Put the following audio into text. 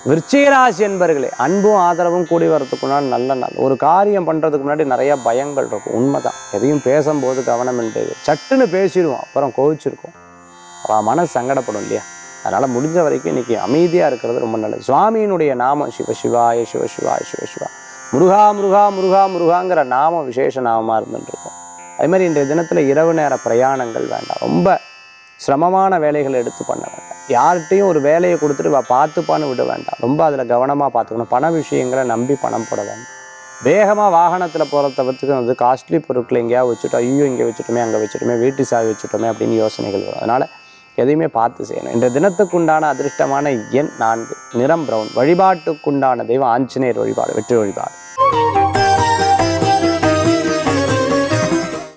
விருச்சிகராசி என்பர்களே அன்பும் ஆதரவும் கூடி வரதுக்குன்னா நல்ல நாள் ஒரு காரியம் பண்ணுறதுக்கு முன்னாடி நிறைய பயங்கள் இருக்கும் உண்மைதான் எதையும் பேசும்போது கவனம் என்பது சட்டுன்னு பேசிடுவோம் அப்புறம் கோவிச்சிருக்கோம் அவன் மனசு சங்கடப்படும் இல்லையா அதனால் முடிஞ்ச வரைக்கும் இன்னைக்கு அமைதியாக இருக்கிறது ரொம்ப நல்லது சுவாமியினுடைய நாமம் சிவ சிவாய சிவ சிவாய சிவ சிவா முருகா முருகா முருகா முருகாங்கிற நாமம் விசேஷ நாமமாக இருந்துட்டு இருக்கும் அதே மாதிரி இன்றைய தினத்தில் இரவு நேர பிரயாணங்கள் வேண்டாம் ரொம்ப சிரமமான வேலைகளை எடுத்து பண்ண வேண்டாம் யார்கிட்டையும் ஒரு வேலையை கொடுத்துட்டு வா பார்த்துப்பான்னு விட வேண்டாம் ரொம்ப அதில் கவனமாக பார்த்துக்கணும் பண விஷயங்களை நம்பி பணம் போட வேண்டாம் வேகமாக வாகனத்தில் போகிற தவிர்த்துக்கு வந்து காஸ்ட்லி பொருட்களை எங்கேயாவது வச்சுட்டோம் ஐயோ இங்கே வச்சுட்டோமே அங்கே வச்சுட்டோமே வீட்டு சாவி வச்சுட்டோமே அப்படின்னு யோசனைகள் வரும் அதனால் எதையுமே பார்த்து செய்யணும் இந்த தினத்துக்குண்டான அதிர்ஷ்டமான எண் நான்கு நிறம் பிரவுன் வழிபாட்டுக்குண்டான தெய்வம் ஆஞ்சநேயர் வழிபாடு வெற்றி வழிபாடு